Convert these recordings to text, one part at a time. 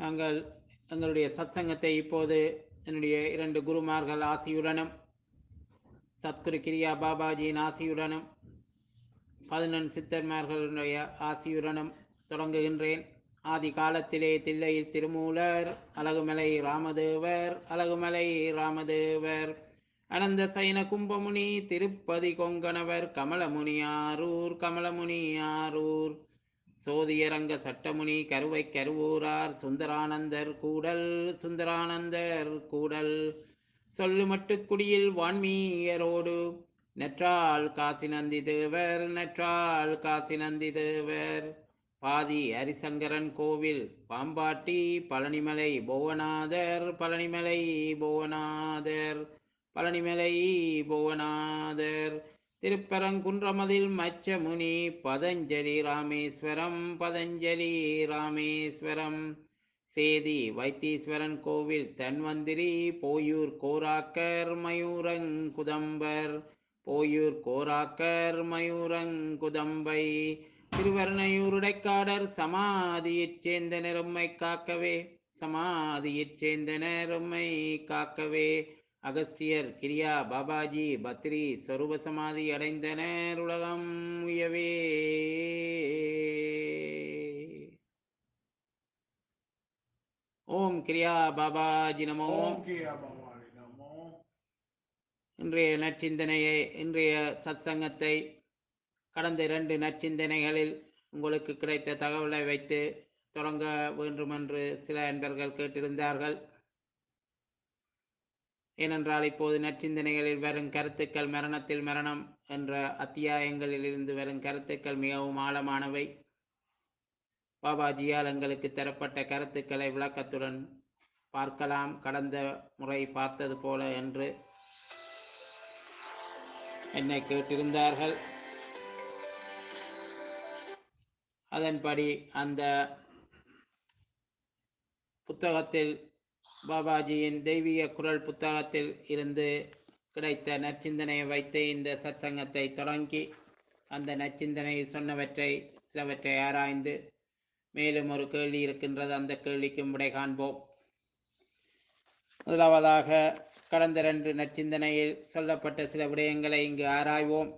நாங்கள் எங்களுடைய சத்சங்கத்தை இப்போது என்னுடைய இரண்டு குருமார்கள் ஆசியுடனும் சத்குரு கிரியா பாபாஜியின் ஆசியுடனும் பதினெண் சித்தர்மார்களுடைய ஆசியுடனும் தொடங்குகின்றேன் ஆதி காலத்திலே தில்லையில் திருமூலர் அழகுமலை ராமதேவர் அழகுமலை ராமதேவர் அனந்த சைன கும்பமுனி திருப்பதி கொங்கணவர் கமலமுனியாரூர் கமலமுனியாரூர் சோதியரங்க சட்டமுனி கருவை கருவூரார் சுந்தரானந்தர் கூடல் சுந்தரானந்தர் கூடல் சொல்லுமட்டுக்குடியில் வான்மீயரோடு நெற்றால் காசி நந்தி தேவர் நெற்றால் காசி நந்தி தேவர் பாதி ஹரிசங்கரன் கோவில் பாம்பாட்டி பழனிமலை புவனாதர் பழனிமலை புவனாதர் பழனிமலை புவனாதர் திருப்பரங்குன்றமதில் மச்சமுனி பதஞ்சலி ராமேஸ்வரம் பதஞ்சலி ராமேஸ்வரம் சேதி வைத்தீஸ்வரன் கோவில் தன்வந்திரி போயூர் கோராக்கர் மயூரங்குதம்பர் போயூர் கோராக்கர் மயூரங்குதம்பை திருவர்ணையூருடைக்காடர் சமாதியைச் சேர்ந்த நெரும்மை காக்கவே சமாதியைச் சேர்ந்த நெரும்மை காக்கவே அகஸ்தியர் கிரியா பாபாஜி பத்ரி சொரூப சமாதி அடைந்தனர் உலகம் உயவே ஓம் கிரியா பாபாஜி நமோ ஓம் கிரியா பவானி நமோ இன்றைய நற்சிந்தனையை இன்றைய சத்சங்கத்தை கடந்த இரண்டு நற்சிந்தனைகளில் உங்களுக்கு கிடைத்த தகவலை வைத்து தொடங்க வேண்டும் என்று சில அன்பர்கள் கேட்டிருந்தார்கள் ஏனென்றால் இப்போது நற்சிந்தனைகளில் வரும் கருத்துக்கள் மரணத்தில் மரணம் என்ற அத்தியாயங்களில் இருந்து வரும் கருத்துக்கள் மிகவும் ஆழமானவை பாபாஜியால் எங்களுக்கு தரப்பட்ட கருத்துக்களை விளக்கத்துடன் பார்க்கலாம் கடந்த முறை பார்த்தது போல என்று என்னை கேட்டிருந்தார்கள் அதன்படி அந்த புத்தகத்தில் பாபாஜியின் தெய்வீக குரல் புத்தகத்தில் இருந்து கிடைத்த நற்சிந்தனையை வைத்து இந்த சத்சங்கத்தை தொடங்கி அந்த நற்சிந்தனையில் சொன்னவற்றை சிலவற்றை ஆராய்ந்து மேலும் ஒரு கேள்வி இருக்கின்றது அந்த கேள்விக்கும் விடை காண்போம் முதலாவதாக கடந்த ரெண்டு நற்சிந்தனையில் சொல்லப்பட்ட சில விடயங்களை இங்கு ஆராய்வோம்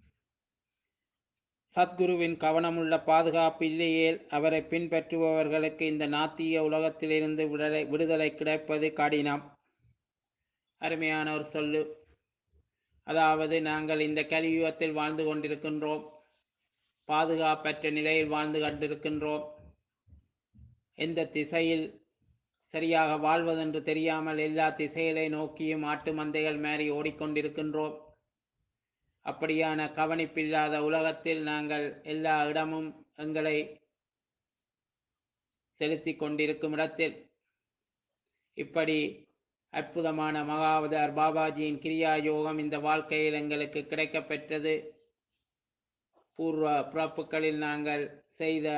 சத்குருவின் கவனமுள்ள பாதுகாப்பு இல்லையேல் அவரை பின்பற்றுபவர்களுக்கு இந்த நாத்திய உலகத்திலிருந்து விடுதலை விடுதலை கிடைப்பது கடினம் அருமையான ஒரு சொல்லு அதாவது நாங்கள் இந்த கலியுகத்தில் வாழ்ந்து கொண்டிருக்கின்றோம் பாதுகாப்பற்ற நிலையில் வாழ்ந்து கொண்டிருக்கின்றோம் எந்த திசையில் சரியாக வாழ்வதென்று தெரியாமல் எல்லா திசைகளை நோக்கியும் ஆட்டு மந்தைகள் மாறி ஓடிக்கொண்டிருக்கின்றோம் அப்படியான கவனிப்பில்லாத உலகத்தில் நாங்கள் எல்லா இடமும் எங்களை செலுத்தி கொண்டிருக்கும் இடத்தில் இப்படி அற்புதமான மகாவதார் பாபாஜியின் கிரியா யோகம் இந்த வாழ்க்கையில் எங்களுக்கு கிடைக்கப்பெற்றது பூர்வ பிறப்புகளில் நாங்கள் செய்த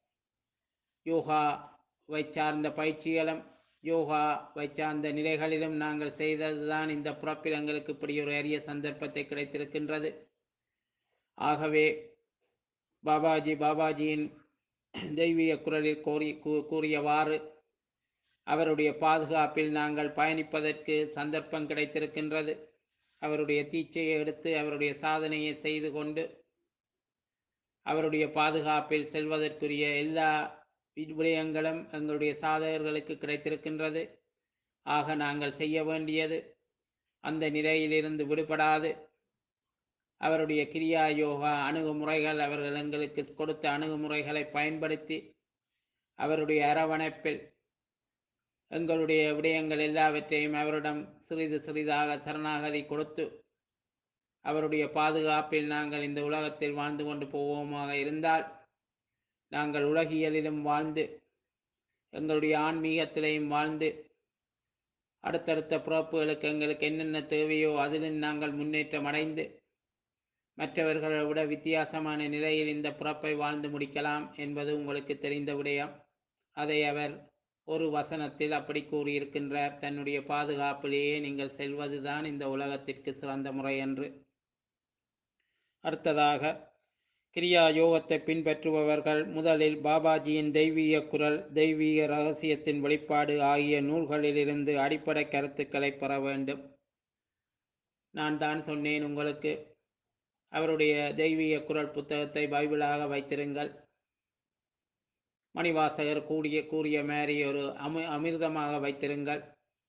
யோகாவை சார்ந்த பயிற்சிகளும் யோகாவை சார்ந்த நிலைகளிலும் நாங்கள் செய்ததுதான் இந்த பிறப்பில் எங்களுக்கு இப்படி ஒரு அரிய சந்தர்ப்பத்தை கிடைத்திருக்கின்றது ஆகவே பாபாஜி பாபாஜியின் தெய்வீக குரலில் கோரி கூ- கூறியவாறு அவருடைய பாதுகாப்பில் நாங்கள் பயணிப்பதற்கு சந்தர்ப்பம் கிடைத்திருக்கின்றது அவருடைய தீட்சையை எடுத்து அவருடைய சாதனையை செய்து கொண்டு அவருடைய பாதுகாப்பில் செல்வதற்குரிய எல்லா விடயங்களும் எங்களுடைய சாதகர்களுக்கு கிடைத்திருக்கின்றது ஆக நாங்கள் செய்ய வேண்டியது அந்த நிலையிலிருந்து விடுபடாது அவருடைய கிரியா யோகா அணுகுமுறைகள் அவர்கள் எங்களுக்கு கொடுத்த அணுகுமுறைகளை பயன்படுத்தி அவருடைய அரவணைப்பில் எங்களுடைய விடயங்கள் எல்லாவற்றையும் அவரிடம் சிறிது சிறிதாக சரணாகதி கொடுத்து அவருடைய பாதுகாப்பில் நாங்கள் இந்த உலகத்தில் வாழ்ந்து கொண்டு போவோமாக இருந்தால் நாங்கள் உலகியலிலும் வாழ்ந்து எங்களுடைய ஆன்மீகத்திலையும் வாழ்ந்து அடுத்தடுத்த பிறப்புகளுக்கு எங்களுக்கு என்னென்ன தேவையோ அதிலும் நாங்கள் முன்னேற்றம் அடைந்து மற்றவர்களை விட வித்தியாசமான நிலையில் இந்த பிறப்பை வாழ்ந்து முடிக்கலாம் என்பது உங்களுக்கு தெரிந்த விடயம் அதை அவர் ஒரு வசனத்தில் அப்படி கூறியிருக்கின்றார் தன்னுடைய பாதுகாப்பிலேயே நீங்கள் செல்வதுதான் இந்த உலகத்திற்கு சிறந்த முறை என்று அடுத்ததாக கிரியா யோகத்தை பின்பற்றுபவர்கள் முதலில் பாபாஜியின் தெய்வீக குரல் தெய்வீக ரகசியத்தின் வெளிப்பாடு ஆகிய நூல்களிலிருந்து அடிப்படை கருத்துக்களை பெற வேண்டும் நான் தான் சொன்னேன் உங்களுக்கு அவருடைய தெய்வீக குரல் புத்தகத்தை பைபிளாக வைத்திருங்கள் மணிவாசகர் கூடிய கூறிய மாதிரி ஒரு அமி அமிர்தமாக வைத்திருங்கள்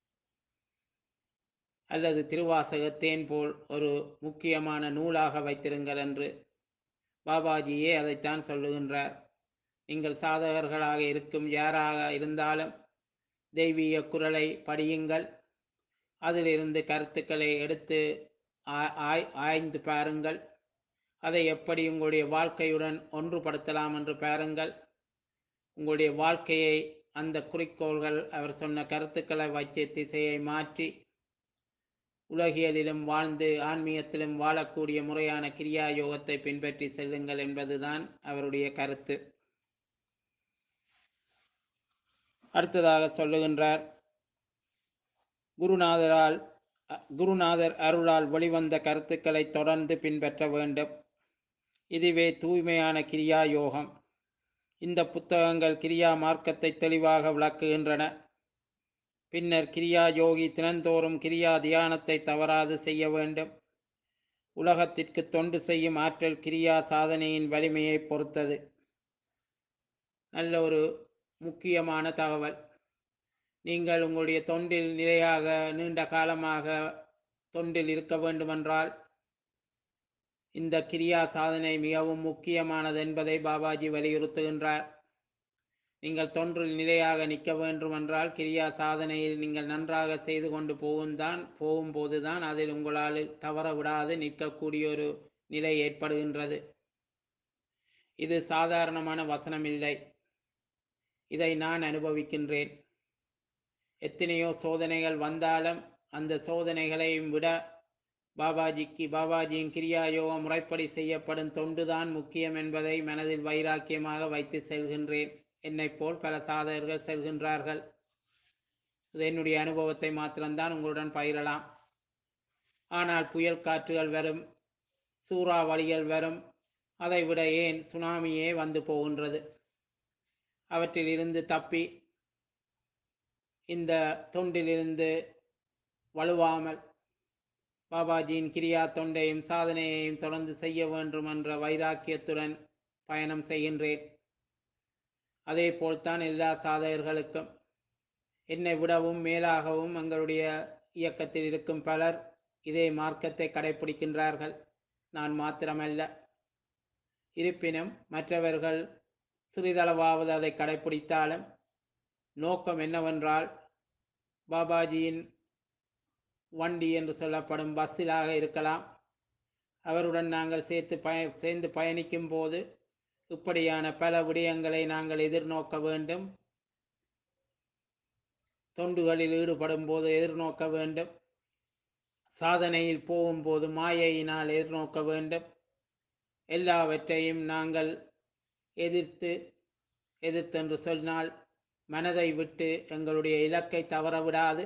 அல்லது திருவாசகத்தேன் போல் ஒரு முக்கியமான நூலாக வைத்திருங்கள் என்று பாபாஜியே அதைத்தான் சொல்லுகின்றார் நீங்கள் சாதகர்களாக இருக்கும் யாராக இருந்தாலும் தெய்வீக குரலை படியுங்கள் அதிலிருந்து கருத்துக்களை எடுத்து ஆ- ஆய் ஆய்ந்து பாருங்கள் அதை எப்படி உங்களுடைய வாழ்க்கையுடன் ஒன்றுபடுத்தலாம் என்று பாருங்கள் உங்களுடைய வாழ்க்கையை அந்த குறிக்கோள்கள் அவர் சொன்ன கருத்துக்களை வச்சு திசையை மாற்றி உலகியலிலும் வாழ்ந்து ஆன்மீகத்திலும் வாழக்கூடிய முறையான கிரியா யோகத்தை பின்பற்றி செல்லுங்கள் என்பதுதான் அவருடைய கருத்து அடுத்ததாக சொல்லுகின்றார் குருநாதரால் அ- குருநாதர் அருளால் வெளிவந்த கருத்துக்களை தொடர்ந்து பின்பற்ற வேண்டும் இதுவே தூய்மையான கிரியா யோகம் இந்த புத்தகங்கள் கிரியா மார்க்கத்தை தெளிவாக விளக்குகின்றன பின்னர் கிரியா யோகி தினந்தோறும் கிரியா தியானத்தை தவறாது செய்ய வேண்டும் உலகத்திற்கு தொண்டு செய்யும் ஆற்றல் கிரியா சாதனையின் வலிமையை பொறுத்தது நல்ல ஒரு முக்கியமான தகவல் நீங்கள் உங்களுடைய தொண்டில் நிலையாக நீண்ட காலமாக தொண்டில் இருக்க வேண்டுமென்றால் இந்த கிரியா சாதனை மிகவும் முக்கியமானது என்பதை பாபாஜி வலியுறுத்துகின்றார் நீங்கள் தொன்றில் நிலையாக நிற்க வேண்டுமென்றால் கிரியா சாதனையில் நீங்கள் நன்றாக செய்து கொண்டு போகும்தான் போகும்போதுதான் அதில் உங்களால் தவற விடாது நிற்கக்கூடிய ஒரு நிலை ஏற்படுகின்றது இது சாதாரணமான வசனமில்லை இதை நான் அனுபவிக்கின்றேன் எத்தனையோ சோதனைகள் வந்தாலும் அந்த சோதனைகளையும் விட பாபாஜிக்கு பாபாஜியின் கிரியா யோக முறைப்படி செய்யப்படும் தொண்டுதான் முக்கியம் என்பதை மனதில் வைராக்கியமாக வைத்து செல்கின்றேன் என்னைப் போல் பல சாதகர்கள் செல்கின்றார்கள் இது என்னுடைய அனுபவத்தை மாத்திரம்தான் உங்களுடன் பகிரலாம் ஆனால் புயல் காற்றுகள் வரும் சூறாவளிகள் வரும் அதைவிட ஏன் சுனாமியே வந்து போகின்றது அவற்றில் இருந்து தப்பி இந்த தொண்டிலிருந்து வலுவாமல் பாபாஜியின் கிரியா தொண்டையும் சாதனையையும் தொடர்ந்து செய்ய வேண்டும் என்ற வைராக்கியத்துடன் பயணம் செய்கின்றேன் அதே போல்தான் எல்லா சாதகர்களுக்கும் என்னை விடவும் மேலாகவும் எங்களுடைய இயக்கத்தில் இருக்கும் பலர் இதே மார்க்கத்தை கடைபிடிக்கின்றார்கள் நான் மாத்திரமல்ல இருப்பினும் மற்றவர்கள் சிறிதளவாவது அதை கடைபிடித்தாலும் நோக்கம் என்னவென்றால் பாபாஜியின் வண்டி என்று சொல்லப்படும் பஸ்ஸிலாக இருக்கலாம் அவருடன் நாங்கள் சேர்த்து பய சேர்ந்து பயணிக்கும் போது இப்படியான பல விடயங்களை நாங்கள் எதிர்நோக்க வேண்டும் தொண்டுகளில் ஈடுபடும் போது எதிர்நோக்க வேண்டும் சாதனையில் போகும்போது மாயையினால் எதிர்நோக்க வேண்டும் எல்லாவற்றையும் நாங்கள் எதிர்த்து எதிர்த்தென்று சொன்னால் மனதை விட்டு எங்களுடைய இலக்கை தவறவிடாது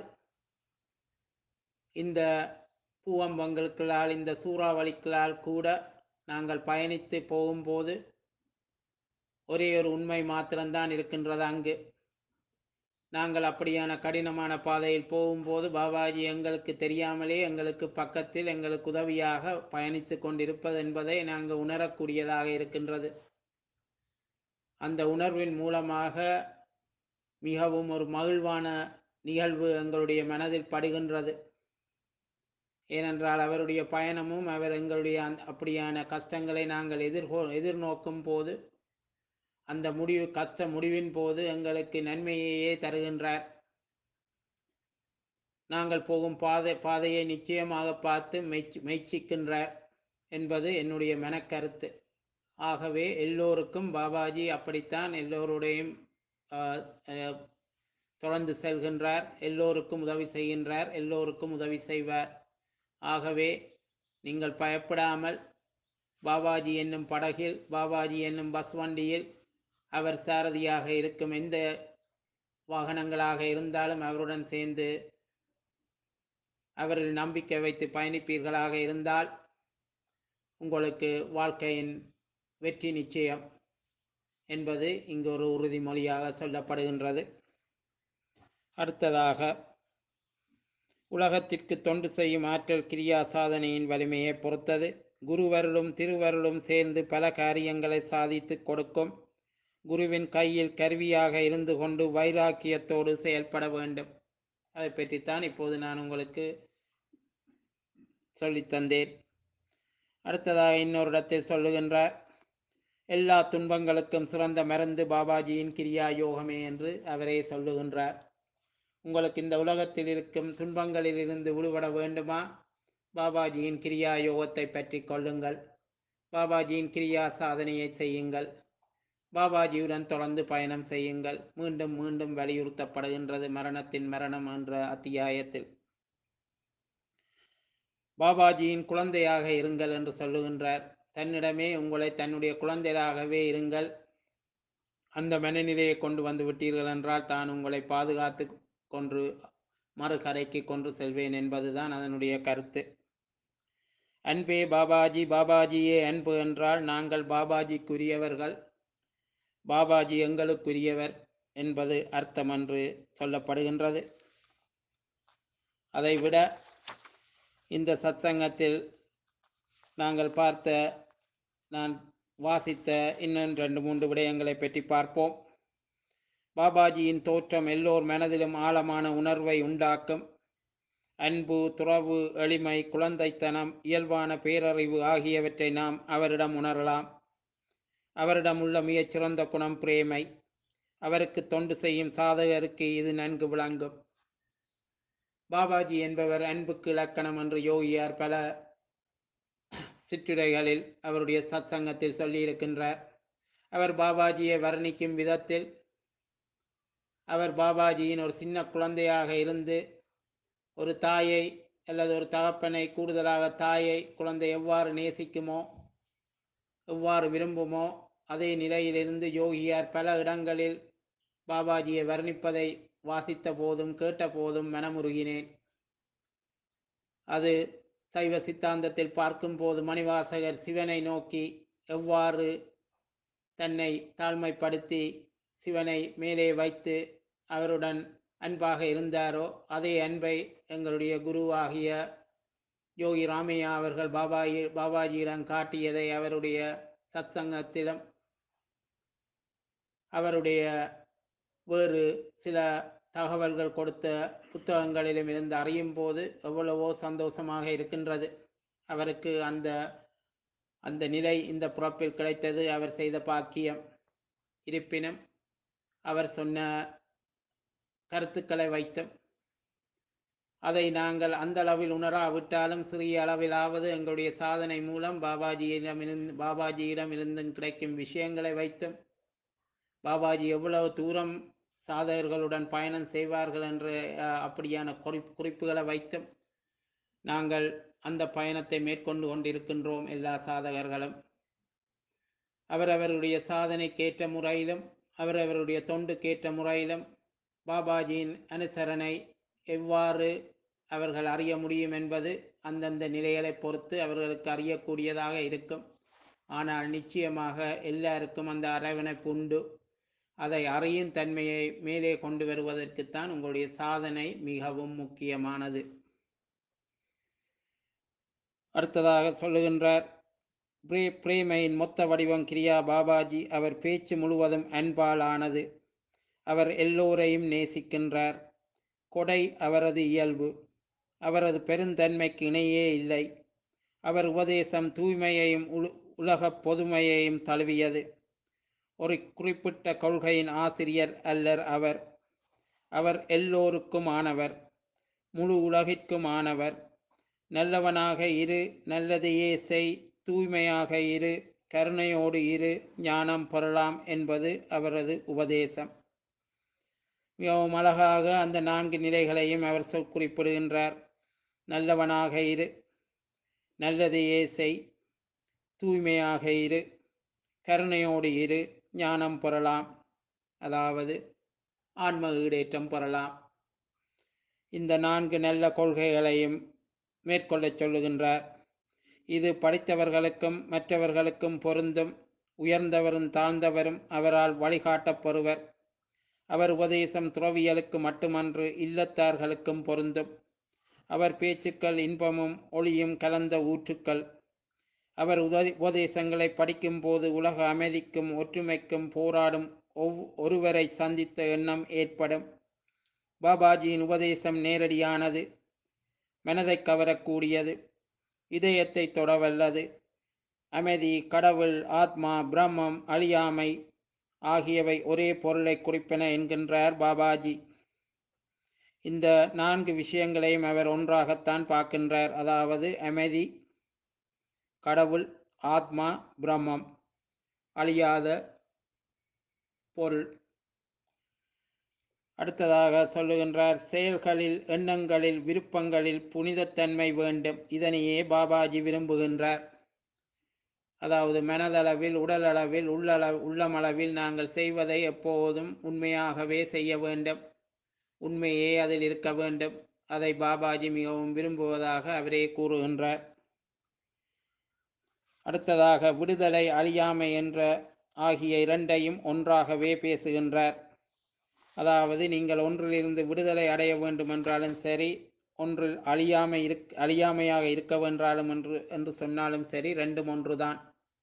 இந்த பூவம்பங்களுக்களால் இந்த சூறாவளிகளால் கூட நாங்கள் பயணித்து போகும்போது ஒரே ஒரு உண்மை மாத்திரம்தான் இருக்கின்றது அங்கு நாங்கள் அப்படியான கடினமான பாதையில் போகும்போது பாபாஜி எங்களுக்கு தெரியாமலே எங்களுக்கு பக்கத்தில் எங்களுக்கு உதவியாக பயணித்து கொண்டிருப்பது என்பதை நாங்கள் உணரக்கூடியதாக இருக்கின்றது அந்த உணர்வின் மூலமாக மிகவும் ஒரு மகிழ்வான நிகழ்வு எங்களுடைய மனதில் படுகின்றது ஏனென்றால் அவருடைய பயணமும் அவர் எங்களுடைய அந்த அப்படியான கஷ்டங்களை நாங்கள் எதிர்கோ எதிர்நோக்கும் போது அந்த முடிவு கஷ்ட முடிவின் போது எங்களுக்கு நன்மையையே தருகின்றார் நாங்கள் போகும் பாதை பாதையை நிச்சயமாக பார்த்து மெச் மெச்சிக்கின்றார் என்பது என்னுடைய மனக்கருத்து ஆகவே எல்லோருக்கும் பாபாஜி அப்படித்தான் எல்லோருடையும் ஆஹ், ஆஹ், தொடர்ந்து செல்கின்றார் எல்லோருக்கும் உதவி செய்கின்றார் எல்லோருக்கும் உதவி செய்வார் ஆகவே நீங்கள் பயப்படாமல் பாபாஜி என்னும் படகில் பாபாஜி என்னும் பஸ் வண்டியில் அவர் சாரதியாக இருக்கும் எந்த வாகனங்களாக இருந்தாலும் அவருடன் சேர்ந்து அவரில் நம்பிக்கை வைத்து பயணிப்பீர்களாக இருந்தால் உங்களுக்கு வாழ்க்கையின் வெற்றி நிச்சயம் என்பது இங்கு ஒரு உறுதிமொழியாக சொல்லப்படுகின்றது அடுத்ததாக உலகத்திற்கு தொண்டு செய்யும் ஆற்றல் கிரியா சாதனையின் வலிமையை பொறுத்தது குருவருளும் திருவருளும் சேர்ந்து பல காரியங்களை சாதித்து கொடுக்கும் குருவின் கையில் கருவியாக இருந்து கொண்டு வைராக்கியத்தோடு செயல்பட வேண்டும் அதை பற்றித்தான் இப்போது நான் உங்களுக்கு சொல்லித் தந்தேன் அடுத்ததாக இன்னொரு இடத்தில் சொல்லுகின்றார் எல்லா துன்பங்களுக்கும் சிறந்த மருந்து பாபாஜியின் கிரியா யோகமே என்று அவரே சொல்லுகின்றார் உங்களுக்கு இந்த உலகத்தில் இருக்கும் துன்பங்களில் இருந்து விடுபட வேண்டுமா பாபாஜியின் கிரியா யோகத்தை பற்றி கொள்ளுங்கள் பாபாஜியின் கிரியா சாதனையை செய்யுங்கள் பாபாஜியுடன் தொடர்ந்து பயணம் செய்யுங்கள் மீண்டும் மீண்டும் வலியுறுத்தப்படுகின்றது மரணத்தின் மரணம் என்ற அத்தியாயத்தில் பாபாஜியின் குழந்தையாக இருங்கள் என்று சொல்லுகின்றார் தன்னிடமே உங்களை தன்னுடைய குழந்தையாகவே இருங்கள் அந்த மனநிலையை கொண்டு வந்து விட்டீர்கள் என்றால் தான் உங்களை பாதுகாத்து கொன்று மறுகரைக்கு கொண்டு செல்வேன் என்பதுதான் அதனுடைய கருத்து அன்பே பாபாஜி பாபாஜியே அன்பு என்றால் நாங்கள் பாபாஜிக்குரியவர்கள் பாபாஜி எங்களுக்குரியவர் என்பது அர்த்தம் என்று சொல்லப்படுகின்றது அதைவிட இந்த சத்சங்கத்தில் நாங்கள் பார்த்த நான் வாசித்த இன்னும் ரெண்டு மூன்று விடயங்களை பற்றி பார்ப்போம் பாபாஜியின் தோற்றம் எல்லோர் மனதிலும் ஆழமான உணர்வை உண்டாக்கும் அன்பு துறவு எளிமை குழந்தைத்தனம் இயல்பான பேரறிவு ஆகியவற்றை நாம் அவரிடம் உணரலாம் அவரிடம் உள்ள மிகச்சிறந்த குணம் பிரேமை அவருக்கு தொண்டு செய்யும் சாதகருக்கு இது நன்கு விளங்கும் பாபாஜி என்பவர் அன்புக்கு இலக்கணம் என்று யோகியார் பல சிற்றுரைகளில் அவருடைய சத் சங்கத்தில் சொல்லியிருக்கின்றார் அவர் பாபாஜியை வர்ணிக்கும் விதத்தில் அவர் பாபாஜியின் ஒரு சின்ன குழந்தையாக இருந்து ஒரு தாயை அல்லது ஒரு தகப்பனை கூடுதலாக தாயை குழந்தை எவ்வாறு நேசிக்குமோ எவ்வாறு விரும்புமோ அதே நிலையிலிருந்து யோகியார் பல இடங்களில் பாபாஜியை வர்ணிப்பதை வாசித்த போதும் கேட்ட போதும் மனமுருகினேன் அது சைவ சித்தாந்தத்தில் பார்க்கும்போது மணிவாசகர் சிவனை நோக்கி எவ்வாறு தன்னை தாழ்மைப்படுத்தி சிவனை மேலே வைத்து அவருடன் அன்பாக இருந்தாரோ அதே அன்பை எங்களுடைய குருவாகிய யோகி ராமையா அவர்கள் பாபாஜி பாபாஜியிடம் காட்டியதை அவருடைய சத்சங்கத்திலும் அவருடைய வேறு சில தகவல்கள் கொடுத்த புத்தகங்களிலும் இருந்து அறியும் போது எவ்வளவோ சந்தோஷமாக இருக்கின்றது அவருக்கு அந்த அந்த நிலை இந்த பிறப்பில் கிடைத்தது அவர் செய்த பாக்கியம் இருப்பினும் அவர் சொன்ன கருத்துக்களை வைத்தும் அதை நாங்கள் அந்த அளவில் உணராவிட்டாலும் சிறிய அளவிலாவது எங்களுடைய சாதனை மூலம் பாபாஜியிடமிருந்து பாபாஜியிடம் இருந்தும் கிடைக்கும் விஷயங்களை வைத்தும் பாபாஜி எவ்வளவு தூரம் சாதகர்களுடன் பயணம் செய்வார்கள் என்ற அஹ், அப்படியான குறிப் குறிப்புகளை வைத்தும் நாங்கள் அந்த பயணத்தை மேற்கொண்டு கொண்டிருக்கின்றோம் எல்லா சாதகர்களும் அவரவருடைய சாதனைக்கேற்ற முறையிலும் அவரவருடைய தொண்டுக்கேற்ற முறையிலும் பாபாஜியின் அனுசரணை எவ்வாறு அவர்கள் அறிய முடியும் என்பது அந்தந்த நிலைகளை பொறுத்து அவர்களுக்கு அறியக்கூடியதாக இருக்கும் ஆனால் நிச்சயமாக எல்லாருக்கும் அந்த அரவணைப்பு உண்டு அதை அறியும் தன்மையை மேலே கொண்டு வருவதற்குத்தான் உங்களுடைய சாதனை மிகவும் முக்கியமானது அடுத்ததாக சொல்லுகின்றார் பிரே பிரேமையின் மொத்த வடிவம் கிரியா பாபாஜி அவர் பேச்சு முழுவதும் அன்பால் ஆனது அவர் எல்லோரையும் நேசிக்கின்றார் கொடை அவரது இயல்பு அவரது பெருந்தன்மைக்கு இணையே இல்லை அவர் உபதேசம் தூய்மையையும் உல உலகப் பொதுமையையும் தழுவியது ஒரு குறிப்பிட்ட கொள்கையின் ஆசிரியர் அல்லர் அவர் அவர் எல்லோருக்கும் ஆனவர் முழு உலகிற்கும் ஆனவர் நல்லவனாக இரு நல்லதையே செய் தூய்மையாக இரு கருணையோடு இரு ஞானம் பெறலாம் என்பது அவரது உபதேசம் மிகவும் அழகாக அந்த நான்கு நிலைகளையும் அவர் சொல் குறிப்பிடுகின்றார் நல்லவனாக இரு நல்லதையே செய் தூய்மையாக இரு கருணையோடு இரு ஞானம் பெறலாம் அதாவது ஆன்ம ஈடேற்றம் பெறலாம் இந்த நான்கு நல்ல கொள்கைகளையும் மேற்கொள்ளச் சொல்லுகின்றார் இது படித்தவர்களுக்கும் மற்றவர்களுக்கும் பொருந்தும் உயர்ந்தவரும் தாழ்ந்தவரும் அவரால் வழிகாட்டப்பெறுவர் அவர் உபதேசம் துறவியலுக்கு மட்டுமன்று இல்லத்தார்களுக்கும் பொருந்தும் அவர் பேச்சுக்கள் இன்பமும் ஒளியும் கலந்த ஊற்றுக்கள் அவர் உதவி உபதேசங்களை படிக்கும்போது உலக அமைதிக்கும் ஒற்றுமைக்கும் போராடும் ஒவ் ஒருவரை சந்தித்த எண்ணம் ஏற்படும் பாபாஜியின் உபதேசம் நேரடியானது மனதை கவரக்கூடியது இதயத்தை தொடவல்லது அமைதி கடவுள் ஆத்மா பிரம்மம் அழியாமை ஆகியவை ஒரே பொருளை குறிப்பன என்கின்றார் பாபாஜி இந்த நான்கு விஷயங்களையும் அவர் ஒன்றாகத்தான் பார்க்கின்றார் அதாவது அமைதி கடவுள் ஆத்மா பிரம்மம் அழியாத பொருள் அடுத்ததாக சொல்லுகின்றார் செயல்களில் எண்ணங்களில் விருப்பங்களில் புனிதத்தன்மை வேண்டும் இதனையே பாபாஜி விரும்புகின்றார் அதாவது மனதளவில் உடலளவில் உள்ளள உள்ளமளவில் நாங்கள் செய்வதை எப்போதும் உண்மையாகவே செய்ய வேண்டும் உண்மையே அதில் இருக்க வேண்டும் அதை பாபாஜி மிகவும் விரும்புவதாக அவரே கூறுகின்றார் அடுத்ததாக விடுதலை அழியாமை என்ற ஆகிய இரண்டையும் ஒன்றாகவே பேசுகின்றார் அதாவது நீங்கள் ஒன்றிலிருந்து விடுதலை அடைய வேண்டும் என்றாலும் சரி ஒன்றில் அழியாமை இருக் அழியாமையாக இருக்க வென்றாலும் என்று என்று சொன்னாலும் சரி ரெண்டும் ஒன்றுதான்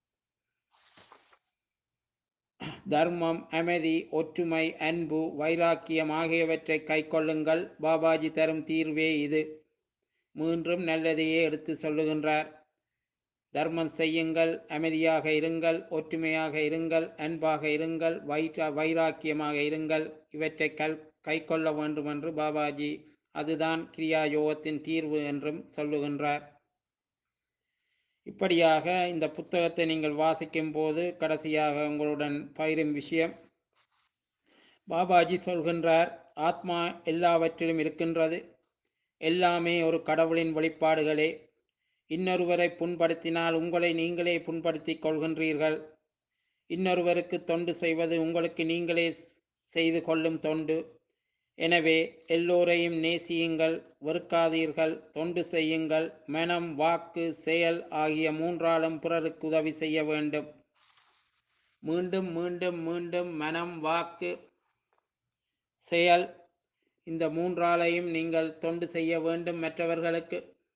தர்மம் அமைதி ஒற்றுமை அன்பு வைராக்கியம் ஆகியவற்றை கைக்கொள்ளுங்கள் பாபாஜி தரும் தீர்வே இது மூன்றும் நல்லதையே எடுத்து சொல்லுகின்றார் தர்மம் செய்யுங்கள் அமைதியாக இருங்கள் ஒற்றுமையாக இருங்கள் அன்பாக இருங்கள் வைரா வைராக்கியமாக இருங்கள் இவற்றை கல் கைக்கொள்ள வேண்டும் என்று பாபாஜி அதுதான் கிரியா யோகத்தின் தீர்வு என்றும் சொல்லுகின்றார் இப்படியாக இந்த புத்தகத்தை நீங்கள் வாசிக்கும் போது கடைசியாக உங்களுடன் பயிரும் விஷயம் பாபாஜி சொல்கின்றார் ஆத்மா எல்லாவற்றிலும் இருக்கின்றது எல்லாமே ஒரு கடவுளின் வெளிப்பாடுகளே இன்னொருவரை புண்படுத்தினால் உங்களை நீங்களே புண்படுத்திக் கொள்கின்றீர்கள் இன்னொருவருக்கு தொண்டு செய்வது உங்களுக்கு நீங்களே செய்து கொள்ளும் தொண்டு எனவே எல்லோரையும் நேசியுங்கள் வெறுக்காதீர்கள் தொண்டு செய்யுங்கள் மனம் வாக்கு செயல் ஆகிய மூன்றாலும் பிறருக்கு உதவி செய்ய வேண்டும் மீண்டும் மீண்டும் மீண்டும் மனம் வாக்கு செயல் இந்த மூன்றாலையும் நீங்கள் தொண்டு செய்ய வேண்டும் மற்றவர்களுக்கு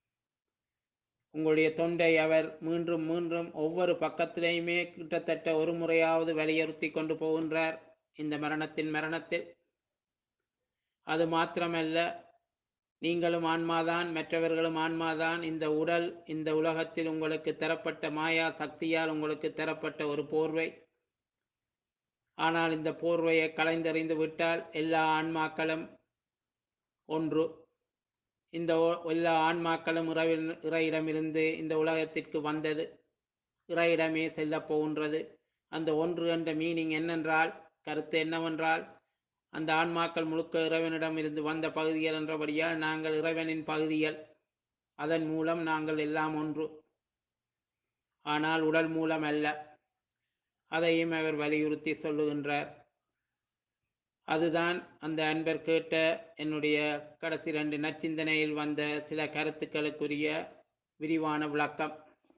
உங்களுடைய தொண்டை அவர் மீண்டும் மீண்டும் ஒவ்வொரு பக்கத்திலேயுமே கிட்டத்தட்ட ஒரு முறையாவது வலியுறுத்தி கொண்டு போகின்றார் இந்த மரணத்தின் மரணத்தில் அது மாத்திரமல்ல நீங்களும் ஆன்மாதான் மற்றவர்களும் ஆன்மாதான் இந்த உடல் இந்த உலகத்தில் உங்களுக்கு தரப்பட்ட மாயா சக்தியால் உங்களுக்கு தரப்பட்ட ஒரு போர்வை ஆனால் இந்த போர்வையை கலைந்தறிந்து விட்டால் எல்லா ஆன்மாக்களும் ஒன்று இந்த ஒ- எல்லா ஆன்மாக்களும் இறைவன் இறையிடமிருந்து இந்த உலகத்திற்கு வந்தது இறையிடமே செல்லப் போகின்றது அந்த ஒன்று என்ற மீனிங் என்னென்றால் கருத்து என்னவென்றால் அந்த ஆன்மாக்கள் முழுக்க இறைவனிடம் இருந்து வந்த பகுதிகள் என்றபடியால் நாங்கள் இறைவனின் பகுதிகள் அதன் மூலம் நாங்கள் எல்லாம் ஒன்று ஆனால் உடல் மூலம் அல்ல அதையும் அவர் வலியுறுத்தி சொல்லுகின்றார் அதுதான் அந்த அன்பர் கேட்ட என்னுடைய கடைசி ரெண்டு நற்சிந்தனையில் வந்த சில கருத்துக்களுக்குரிய விரிவான விளக்கம்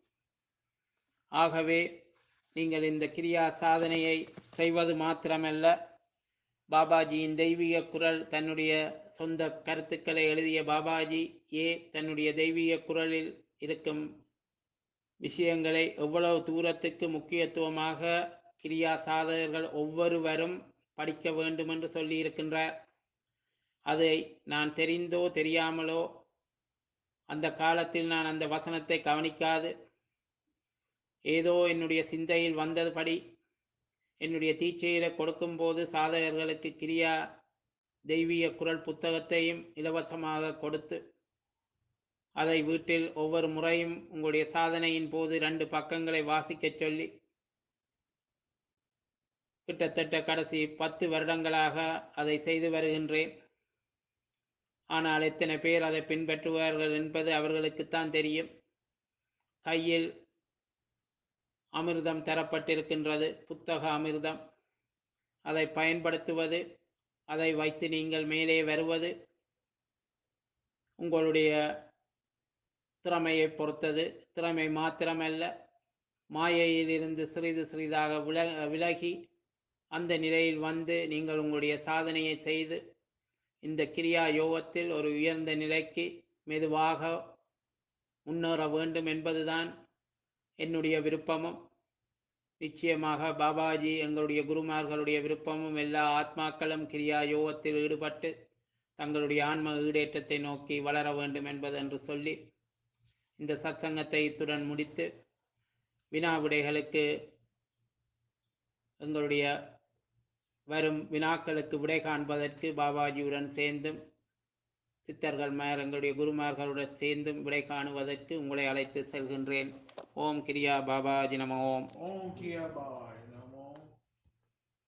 ஆகவே நீங்கள் இந்த கிரியா சாதனையை செய்வது மாத்திரமல்ல பாபாஜியின் தெய்வீக குரல் தன்னுடைய சொந்த கருத்துக்களை எழுதிய பாபாஜி ஏ தன்னுடைய தெய்வீக குரலில் இருக்கும் விஷயங்களை எவ்வளவு தூரத்துக்கு முக்கியத்துவமாக கிரியா சாதகர்கள் ஒவ்வொருவரும் படிக்க வேண்டும் என்று சொல்லியிருக்கின்றார் அதை நான் தெரிந்தோ தெரியாமலோ அந்த காலத்தில் நான் அந்த வசனத்தை கவனிக்காது ஏதோ என்னுடைய சிந்தையில் வந்தபடி என்னுடைய தீச்செயலை கொடுக்கும்போது சாதகர்களுக்கு கிரியா தெய்வீக குரல் புத்தகத்தையும் இலவசமாக கொடுத்து அதை வீட்டில் ஒவ்வொரு முறையும் உங்களுடைய சாதனையின் போது ரெண்டு பக்கங்களை வாசிக்கச் சொல்லி கிட்டத்தட்ட கடைசி பத்து வருடங்களாக அதை செய்து வருகின்றேன் ஆனால் எத்தனை பேர் அதை பின்பற்றுவார்கள் என்பது அவர்களுக்குத்தான் தெரியும் கையில் அமிர்தம் தரப்பட்டிருக்கின்றது புத்தக அமிர்தம் அதை பயன்படுத்துவது அதை வைத்து நீங்கள் மேலே வருவது உங்களுடைய திறமையை பொறுத்தது திறமை மாத்திரமல்ல மாயையிலிருந்து சிறிது சிறிதாக வில விலகி அந்த நிலையில் வந்து நீங்கள் உங்களுடைய சாதனையை செய்து இந்த கிரியா யோகத்தில் ஒரு உயர்ந்த நிலைக்கு மெதுவாக முன்னேற வேண்டும் என்பதுதான் என்னுடைய விருப்பமும் நிச்சயமாக பாபாஜி எங்களுடைய குருமார்களுடைய விருப்பமும் எல்லா ஆத்மாக்களும் கிரியா யோகத்தில் ஈடுபட்டு தங்களுடைய ஆன்ம ஈடேற்றத்தை நோக்கி வளர வேண்டும் என்பது என்று சொல்லி இந்த சத்சங்கத்தை இத்துடன் முடித்து வினா விடைகளுக்கு எங்களுடைய வரும் வினாக்களுக்கு விடை காண்பதற்கு பாபாஜியுடன் சேர்ந்தும் சித்தர்கள் மார் எங்களுடைய குருமார்களுடன் சேர்ந்தும் விடை காணுவதற்கு உங்களை அழைத்து செல்கின்றேன் ஓம் கிரியா பாபாஜி நம ஓம் Om Kia Baba